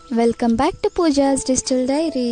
Welcome back to Pooja's digital diary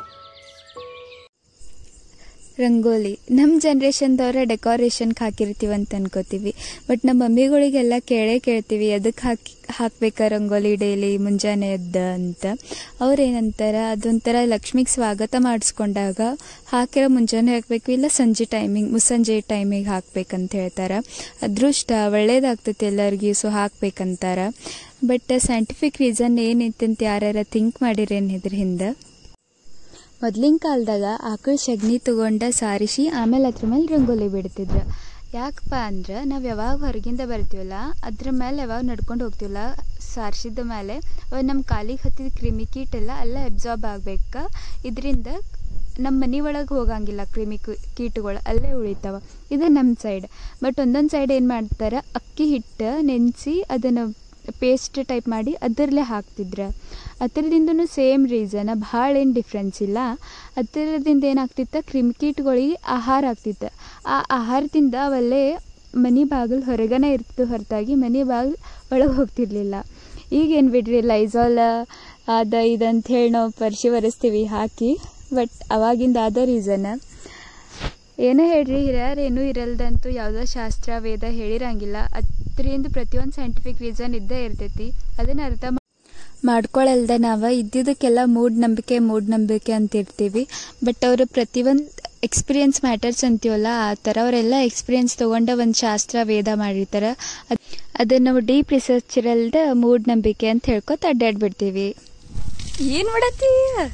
rangoli ನಮ್ಮ ಜನ್ರೇಷನ್ದವ್ರೆ ಡೆಕೋರೇಷನ್ಗೆ ಹಾಕಿರ್ತೀವಿ ಅಂತ ಅನ್ಕೋತೀವಿ ಬಟ್ ನಮ್ಮ ಮಮ್ಮಿಗಳಿಗೆಲ್ಲ ಕೇಳೇ ಕೇಳ್ತೀವಿ ಅದಕ್ಕೆ ಹಾಕಿ ಹಾಕ್ಬೇಕಾ ರಂಗೋಲಿ ಡೈಲಿ ಮುಂಜಾನೆ ಎದ್ದ ಅಂತ ಅವ್ರೇನಂತಾರೆ ಅದೊಂಥರ ಲಕ್ಷ್ಮಿಗೆ ಸ್ವಾಗತ ಮಾಡಿಸ್ಕೊಂಡಾಗ ಹಾಕಿರೋ ಮುಂಜಾನೆ ಹಾಕಬೇಕು ಇಲ್ಲ ಸಂಜೆ ಟೈಮಿಂಗ್ ಮುಸ್ಸಂಜೆ ಟೈಮಿಗೆ ಹಾಕ್ಬೇಕಂತ ಹೇಳ್ತಾರೆ ಅದೃಷ್ಟ ಒಳ್ಳೇದಾಗ್ತೈತಿ ಎಲ್ಲರಿಗೂ ಸೊ ಹಾಕ್ಬೇಕಂತಾರೆ ಬಟ್ ಸೈಂಟಿಫಿಕ್ ರೀಸನ್ ಏನೈತಂತ ಯಾರ್ಯಾರ ಥಿಂಕ್ ಮಾಡಿರೇನು ಇದ್ರ ಹಿಂದೆ ಮೊದ್ಲಿನ ಕಾಲದಾಗ ಆಕಳ ಸಗಣಿ ತಗೊಂಡ ಸಾರಿಸಿ ಆಮೇಲೆ ಅದ್ರ ಮೇಲೆ ರಂಗೋಲಿ ಬಿಡ್ತಿದ್ರು ಯಾಕಪ್ಪ ಅಂದ್ರೆ ನಾವು ಯಾವಾಗ ಹೊರಗಿಂದ ಬರ್ತೀವಲ್ಲ ಅದ್ರ ಮೇಲೆ ಯಾವಾಗ ನಡ್ಕೊಂಡು ಹೋಗ್ತೀವಲ್ಲ ಸಾರಿಸಿದ ಮೇಲೆ ಅವು ನಮ್ಮ ಕಾಲಿಗೆ ಹತ್ತಿದ ಕ್ರಿಮಿ ಕೀಟೆಲ್ಲ ಅಲ್ಲೇ ಅಬ್ಸಾರ್ಬ್ ಆಗ್ಬೇಕು ಇದರಿಂದ ನಮ್ಮ ಮನೆ ಒಳಗೆ ಹೋಗಂಗಿಲ್ಲ ಕ್ರಿಮಿ ಕೀಟಗಳು ಅಲ್ಲೇ ಉಳಿತಾವ ಇದು ನಮ್ಮ ಸೈಡ್ ಬಟ್ ಒಂದೊಂದು ಸೈಡ್ ಏನು ಮಾಡ್ತಾರೆ ಅಕ್ಕಿ ಹಿಟ್ಟು ನೆನೆಸಿ ಅದನ್ನು ಪೇಸ್ಟ್ ಟೈಪ್ ಮಾಡಿ ಅದರಲ್ಲೇ ಹಾಕ್ತಿದ್ರು ಅದರದಿಂದನೂ ಸೇಮ್ ರೀಸನ್ ಭಾಳ ಏನು ಡಿಫ್ರೆನ್ಸ್ ಇಲ್ಲ ಅದರದಿಂದ ಏನಾಗ್ತಿತ್ತು ಕ್ರಿಮಿಕೀಟಗಳಿಗೆ ಆಹಾರ ಆಗ್ತಿತ್ತು ಆ ಆಹಾರದಿಂದ ಅವಲ್ಲೇ ಮನೆ ಬಾಗಿಲು ಹೊರಗನೆ ಇರ್ತಿದ್ದು ಹೊರತಾಗಿ ಮನೆ ಬಾಗಿಲು ಒಳಗೆ ಹೋಗ್ತಿರ್ಲಿಲ್ಲ ಈಗೇನು ಬಿಡ್ರಿ ಲೈಸಾಲ್ ಅದ ಇದಂತ ಹೇಳಿ ನಾವು ಪರಿಶಿ ಒರೆಸ್ತೀವಿ ಹಾಕಿ ಬಟ್ ಅವಾಗಿಂದ ಅದ ರೀಸನ್ ಏನೇ ಹೇಳ್ರಿ ಹಿರಿಯರು ಏನೂ ಇರಲ್ದಂತೂ ಯಾವುದೋ ಶಾಸ್ತ್ರ ವೇದ ಹೇಳಿರಂಗಿಲ್ಲ ಅದರಿಂದ ಪ್ರತಿಯೊಂದು ಸೈಂಟಿಫಿಕ್ ರೀಸನ್ ಇದ್ದೇ ಇರ್ತೈತಿ ಅದನ್ನು ಅರ್ಥ ಮಾಡ್ಕೊಳಲ್ದ ನಾವು ಇದ್ದಿದ್ದಕ್ಕೆಲ್ಲ ಮೂಢನಂಬಿಕೆ ಮೂಢನಂಬಿಕೆ ಅಂತ ಇರ್ತೀವಿ ಬಟ್ ಅವರು ಪ್ರತಿಯೊಂದು ಎಕ್ಸ್ಪೀರಿಯನ್ಸ್ ಮ್ಯಾಟರ್ಸ್ ಅಂತೀವಲ್ಲ ಆ ಥರ ಅವರೆಲ್ಲ ಎಕ್ಸ್ಪೀರಿಯನ್ಸ್ ತೊಗೊಂಡ ಒಂದು ಶಾಸ್ತ್ರ ವೇದ ಮಾಡಿರ್ತಾರೆ ಅದು ಅದನ್ನು ನಾವು ಡೀಪ್ ರಿಸರ್ಚ್ ಇರಲ್ದ ಮೂಢನಂಬಿಕೆ ಅಂತ ಹೇಳ್ಕೊತ ಅಡ್ಡಾಡ್ಬಿಡ್ತೀವಿ ಏನು ಮಾಡತ್ತಿ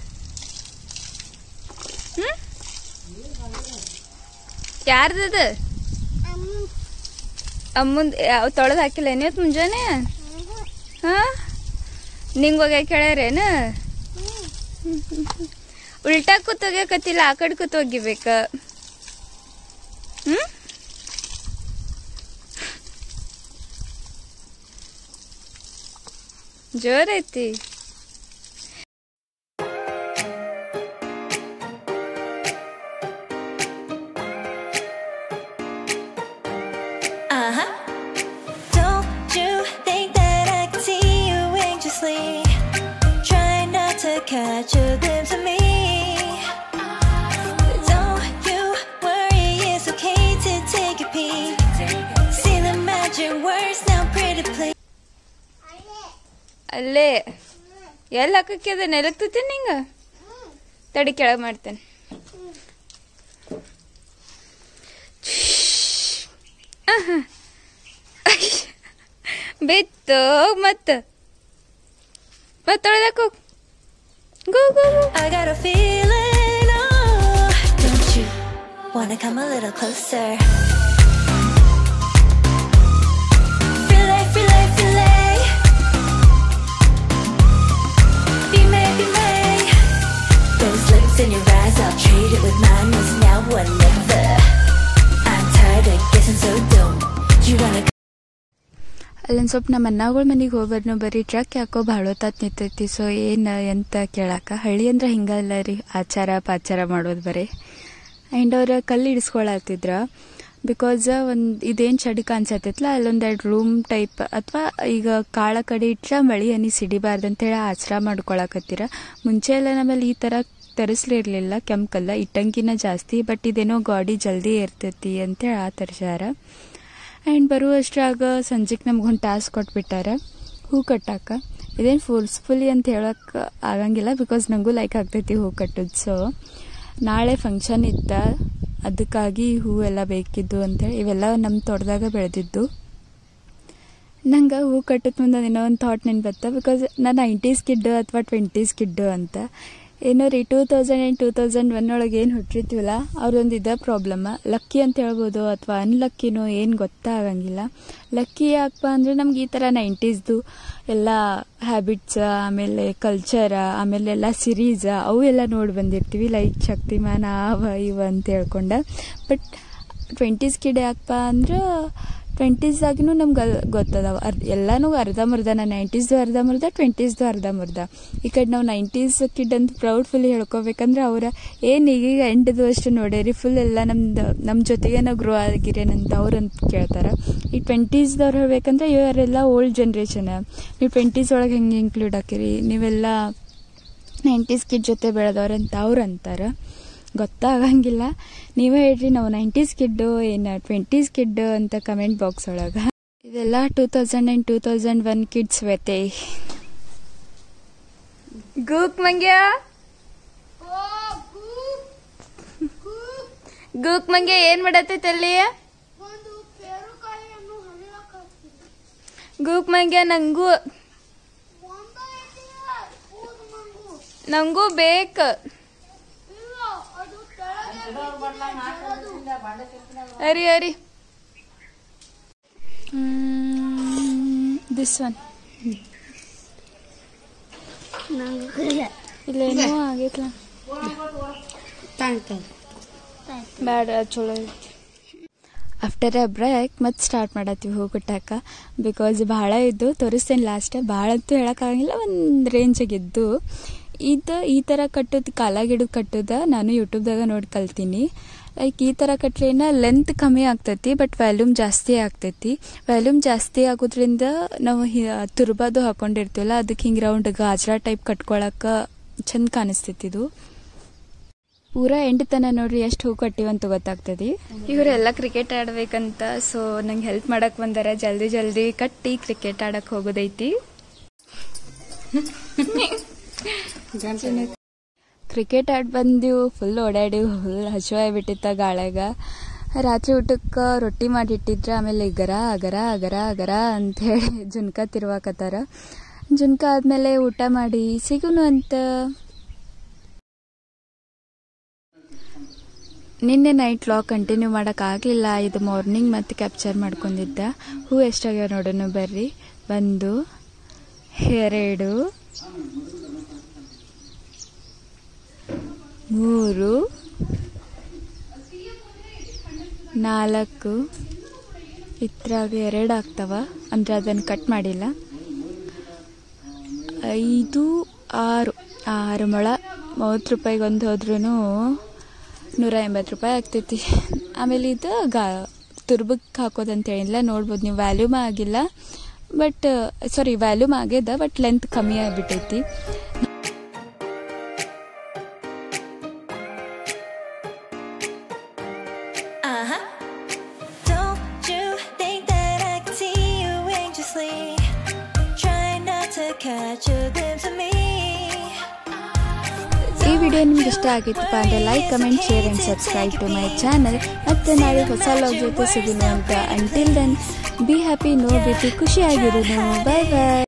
ಯಾರ್ದದ ಅಮ್ಮಂದು ಯಾವ ತೊಳೆದು ಹಾಕಿಲ್ಲ ಇವತ್ತು ಮುಂಜಾನೆ ಹಾಂ ನಿಂಗೆ ಹೋಗ್ಯಾಕ ಹೇಳ್ಯಾರೇನ ಉಲ್ಟಾ ಕೂತೋಗ್ಯಾಕತ್ತಿಲ್ಲ ಆ ಕಡೆ ಕೂತೋಗಿಬೇಕ ಹ್ಞೂ ಜೋರೈತಿ Uh huh. Don't you think that I can see you anxiously? Try not to catch a glimpse of me. Don't you worry, it's okay to take a peek. See the magic words now, pretty please. ಅಲ್ಲೇ ಎಲ್ಲಿ ಹಾಕಕ್ಕೆ ಅದ ನೆಲಕ್ತತೀನಿ ನಿಂಗೆ ತಡಿ ಕೆಳಗೆ ಮಾಡ್ತೇನೆ ಬಿತ್ತು ಮತ್ತೆ ಮತ್ತೆ ತೊಳೆದಾಕು ಗೋ ಗೋ ಗೋ I got a feeling, oh, don't you wanna come a little closer? Filet, filet, filet. Be may, be may. Those lips in your eyes, I'll trade it with mine. Was now or never. I'm tired of guessing so dumb. You wanna ಅಲ್ಲೊಂದು ಸ್ವಲ್ಪ ನಮ್ಮ ಅಣ್ಣಗಳ ಮನೆಗೆ ಹೋಗ್ಬರ್ನು ಬರೀ truck ಯಾಕೋ ಭಾಳ ಹೊತ್ತಾತ್ ನಿಂತೈತಿ so ಏನು ಎಂತ ಕೇಳಾಕ ಹಳ್ಳಿ ಅಂದ್ರೆ ಹಿಂಗಲ್ಲ ರೀ ಆಚಾರ ಪಾಚಾರ ಮಾಡೋದು ಬರೀ ಆ್ಯಂಡ್ ಅವ್ರು ಕಲ್ಲು ಇಡಿಸ್ಕೊಳತ್ತಿದ್ರ ಬಿಕಾಸ್ ಒಂದು ಇದೇನು ಚಡಿ ಕಾಣಿಸತ್ತೈತಲ್ಲ ಅಲ್ಲೊಂದೆರಡು ರೂಮ್ ಟೈಪ್ ಅಥವಾ ಈಗ ಕಾಳ ಕಡೆ ಇಟ್ರೆ ಮಳಿ ಹನಿ ಸಿಡಿಬಾರ್ದು ಅಂತೇಳಿ ಆಸರ ಮಾಡ್ಕೊಳಕತ್ತೀರ ಮುಂಚೆ ಎಲ್ಲ ನಮ್ಮಲ್ಲಿ ಈ ಥರ ತರಿಸ್ಲಿರ್ಲಿಲ್ಲ ಕೆಂಪಲ್ಲ ಇಟ್ಟಂಗಿನ ಜಾಸ್ತಿ ಬಟ್ ಇದೇನೋ ಗಾಡಿ ಜಲ್ದಿ ಇರ್ತೈತಿ ಅಂತೇಳಿ ಆ ತರ್ಸ್ಯಾರ ಆ್ಯಂಡ್ ಬರುವಷ್ಟ್ರಾಗ ಸಂಜೆಗೆ ನಮ್ಗೆ ಒಂದು ಟಾಸ್ಕ್ ಕೊಟ್ಬಿಟ್ಟಾರ ಹೂ ಕಟ್ಟಾಕ ಇದೇನು ಫೋರ್ಸ್ಫುಲಿ ಅಂತ ಹೇಳಕ್ಕೆ ಆಗಂಗಿಲ್ಲ ಬಿಕಾಸ್ ನನಗೂ ಲೈಕ್ ಆಗ್ತೈತಿ ಹೂ ಕಟ್ಟೋದು ಸೊ ನಾಳೆ ಫಂಕ್ಷನ್ ಇತ್ತ ಅದಕ್ಕಾಗಿ ಹೂ ಎಲ್ಲ ಬೇಕಿದ್ದು ಅಂತೇಳಿ ಇವೆಲ್ಲ ನಮ್ಮ ತೋಟದಾಗ ಬೆಳೆದಿದ್ದು ನಂಗೆ ಹೂ ಕಟ್ಟದ ಮುಂದೆ ಏನೋ ಒಂದು ಥಾಟ್ ನೆನ್ಪತ್ತ ಬಿಕಾಸ್ ನಾನು ನೈಂಟೀಸ್ ಕಿಡ್ಡು ಅಥವಾ ಟ್ವೆಂಟೀಸ್ ಕಿಡ್ಡು ಅಂತ ಏನೋ ರೀ two thousand and two thousand one ಒಳಗೆ ಏನು ಹುಟ್ಟಿರ್ತೀವಲ್ಲ ಅವ್ರೊಂದು ಇದೇ ಪ್ರಾಬ್ಲಮ್ ಲಕ್ಕಿ ಅಂತ ಹೇಳ್ಬೋದು ಅಥವಾ ಅನ್ಲಕ್ಕಿನೋ ಏನು ಗೊತ್ತಾಗಂಗಿಲ್ಲ ಲಕ್ಕಿ ಯಾಕಪ್ಪ ಅಂದರೆ ನಮ್ಗೆ ಈ ಥರ ನೈಂಟೀಸ್ದು ಎಲ್ಲ ಹ್ಯಾಬಿಟ್ಸ್ ಆಮೇಲೆ ಕಲ್ಚರ ಆಮೇಲೆ ಎಲ್ಲ ಸಿರೀಸ್ ಅವು ಎಲ್ಲ ನೋಡಿ ಬಂದಿರ್ತೀವಿ ಲೈಕ್ ಶಕ್ತಿಮಾನ ಅವ ಇವ ಅಂತ ಹೇಳ್ಕೊಂಡ ಬಟ್ ಟ್ವೆಂಟೀಸ್ ಕಿಡ್ ಯಾಕಪ್ಪ ಅಂದ್ರೆ ಟ್ವೆಂಟೀಸ್ದಾಗಿನೂ ನಮ್ಗೆ ಅಲ್ ಗೊತ್ತದಾವ ಅರ್ ಎಲ್ಲನೂ ಅರ್ಧಂಬರ್ಧ ನಾ ನೈಂಟೀಸ್ದು ಅರ್ಧಂಬರ್ಧ ಟ್ವೆಂಟೀಸ್ದು ಅರ್ಧಂಬರ್ಧ ಈ ಕಡೆ ನಾವು ನೈಂಟೀಸ್ ಕಿಡ್ ಅಂತ ಪ್ರೌಡ್ಫುಲ್ಲಿ ಹೇಳ್ಕೊಬೇಕಂದ್ರೆ ಅವರ ಏನು ಈಗೀಗ ಎಂಟದು ಅಷ್ಟು ನೋಡೇರಿ ಫುಲ್ ಎಲ್ಲ ನಮ್ದು ನಮ್ಮ ಜೊತೆಗೆ ನಾವು ಗ್ರೋ ಆಗಿರೇನಂತ ಅವ್ರು ಅಂತ ಕೇಳ್ತಾರೆ ಈ ಟ್ವೆಂಟೀಸ್ದವ್ರು ಹೇಳ್ಬೇಕಂದ್ರೆ ಇವರೆಲ್ಲ ಓಲ್ಡ್ ಜನ್ರೇಷನ್ ನೀವು ಟ್ವೆಂಟೀಸ್ ಒಳಗೆ ಹೆಂಗೆ ಇನ್ಕ್ಲೂಡ್ ಹಾಕಿರಿ ನೀವೆಲ್ಲ ನೈಂಟೀಸ್ ಕಿಡ್ ಜೊತೆ ಬೆಳೆದವ್ರು ಅಂತ ಅವ್ರು ಅಂತಾರೆ ಗೊತ್ತಾಗಂಗಿಲ್ಲ ನೀವೇ ಹೇಳ್ರಿ ನಾವು ನೈಂಟೀಸ್ ಕಿಡ್ಡು ಏನು ಟ್ವೆಂಟೀಸ್ ಕಿಡ್ ಅಂತ ಕಮೆಂಟ್ ಬಾಕ್ಸ್ ಒಳಗೆ ಇದೆಲ್ಲ two thousand and two thousand one kids ವೆತೆ ಗೂಕ್ ಮಂಗ್ಯ ಗೂಕ್ ಮಂಗ್ಯ ಏನ್ ಮಾಡತ್ತೈತೆ ಅಲ್ಲಿ ಒಂದು ಪೇರುಕಾಯಿಯನ್ನು ಹರಿಯಕಾಗ್ತಿದೆ ಗೂಕ್ ಮಂಗ್ಯ ನಂಗೂ ಒಂದ ಐತಿಲ್ಲ ಊದ್ ಮಂಗು ನಂಗೂ ಬೇಕು ಇಲ್ಲ ಅದು ಕೆಳಗೆ ಅರಿ ಅರಿ ದಿಸ್ ಒನ್ ಇಲ್ಲೇನೋ ಆಗೈತ್ಲ ಬೇಡ ಚಲೋ ಐತಿ ಆಫ್ಟರ್ ಅ ಬ್ರೇಕ್ ಮತ್ತೆ ಸ್ಟಾರ್ಟ್ ಮಾಡತ್ತೀವಿ ಹೋಗ್ಬಿಟ್ಟಾಕ ಬಿಕಾಸ್ ಭಾಳ ಇದ್ದು ತೋರಿಸ್ತೇನೆ ಲಾಸ್ಟ್ ಭಾಳ ಅಂತೂ ಹೇಳೋಕ್ಕಾಗಿಲ್ಲ ಒಂದು ರೇಂಜಿಗಿದ್ದು ಇದು ಈ ಥರ ಕಟ್ಟೋದು ಕಾಲಾಗಿಡೋದು ಕಟ್ಟೋದ ನಾನು ಯೂಟ್ಯೂಬ್ದಾಗ ನೋಡಿ ಕಲ್ತೀನಿ ಲೈಕ್ ಈ ಥರ ಕಟ್ಲೇನ ಲೆಂತ್ ಕಮ್ಮಿ ಆಗ್ತೈತಿ ಬಟ್ ವ್ಯಾಲ್ಯೂಮ್ ಜಾಸ್ತಿ ಆಗ್ತೈತಿ ವ್ಯಾಲ್ಯೂಮ್ ಜಾಸ್ತಿ ಆಗೋದ್ರಿಂದ ನಾವು ಹಿ- ತುರ್ಬಾದು ಹಾಕೊಂಡಿರ್ತೀವಲ್ಲ ಅದಕ್ಕೆ ಹಿಂಗೆ ರೌಂಡ್ ಗಾಜ್ರಾ ಟೈಪ್ ಕಟ್ಕೊಳಕ್ಕೆ ಚಂದ ಕಾಣಿಸ್ತೈತಿ ಇದು ಪೂರಾ ಎಂಟು ತನ ನೋಡ್ರಿ ಎಷ್ಟು ಹೂ ಕಟ್ಟಿವಂತ ಗೊತ್ತಾಗ್ತದೆ ಇವರೆಲ್ಲ ಕ್ರಿಕೆಟ್ ಆಡ್ಬೇಕಂತ ಸೊ ನಂಗೆ ಹೆಲ್ಪ್ ಮಾಡಕ್ ಬಂದಾರ ಜಲ್ದಿ ಜಲ್ದಿ ಕಟ್ಟಿ ಕ್ರಿಕೆಟ್ ಆಡಕ್ ಹೋಗೋದೈತಿ ಕ್ರಿಕೆಟ್ ಆಡ್ ಬಂದಿವು ಫುಲ್ ಓಡಾಡಿವು ಫುಲ್ ಹಸಿವಾಗ್ಬಿಟ್ಟಿತ್ತ ಗಾಳ್ಯಾಗ ರಾತ್ರಿ ಊಟಕ್ಕೆ ರೊಟ್ಟಿ ಮಾಡಿಟ್ಟಿದ್ರ ಆಮೇಲೆ ಗರ ಅಗರ ಅಗರ ಅಗರ ಅಂತ ಹೇಳಿ ಜುನ್ಕ ತಿರ್ವಾಕತ್ತಾರ ಜುನ್ಕ ಆದ್ಮೇಲೆ ಊಟ ಮಾಡಿ ಸಿಗುನು ಅಂತ ನಿನ್ನೆ ನೈಟ್ ಲಾಗ್ ಕಂಟಿನ್ಯೂ ಮಾಡೋಕ್ಕಾಗಲಿಲ್ಲ ಇದು ಮಾರ್ನಿಂಗ್ ಮತ್ತೆ ಕ್ಯಾಪ್ಚರ್ ಮಾಡ್ಕೊಂಡಿದ್ದ ಹೂ ಎಷ್ಟಾಗ್ಯಾವ ನೋಡೋಣ ಬರ್ರಿ ಒಂದು ಎರಡು ಮೂರು ನಾಲ್ಕು ಇದ್ರಾಗ ಎರಡು ಆಗ್ತಾವ ಅಂದ್ರೆ ಅದನ್ನು ಕಟ್ ಮಾಡಿಲ್ಲ ಐದು ಆರು ಆರು ಮೊಳ ಮೂವತ್ತು ರೂಪಾಯಿಗೆ ಒಂದು ಹೋದ್ರೂ ನೂರ ಎಂಬತ್ತು ರೂಪಾಯಿ ಆಗ್ತೈತಿ ಆಮೇಲೆ ಇದು ಗಾ ತುರ್ಬಕ್ಕೆ ಹಾಕೋದಂತ ಹೇಳಿಲ್ಲ ನೋಡ್ಬೋದು ನೀವು ವ್ಯಾಲ್ಯೂಮ್ ಆಗಿಲ್ಲ ಬಟ್ ಸಾರಿ ವ್ಯಾಲ್ಯೂಮ್ ಆಗ್ಯದ ಬಟ್ ಲೆಂತ್ ಕಮ್ಮಿ ಆಗಿಬಿಟ್ಟೈತಿ Uh huh. Don't you think that I can see you anxiously? Try not to catch a glimpse of me. ಈ ವಿಡಿಯೋ ನಿಮ್ಗೆ ಇಷ್ಟ ಆಗಿತ್ತಪ್ಪ ಅಂದರೆ like comment share and subscribe to my channel ಮತ್ತು ನಾಳೆ ಹೊಸ ಲಾಗ್ ಜೊತೆ ಸಿಗೋಣ ಅಂತ ಅಂಟಿಲ್ ದೆನ್ ಬಿ ಹ್ಯಾಪಿ ನೋ ಬಿಟ್ಟು ಖುಷಿಯಾಗಿರೋನು ಬಾಯ್ ಬಾಯ್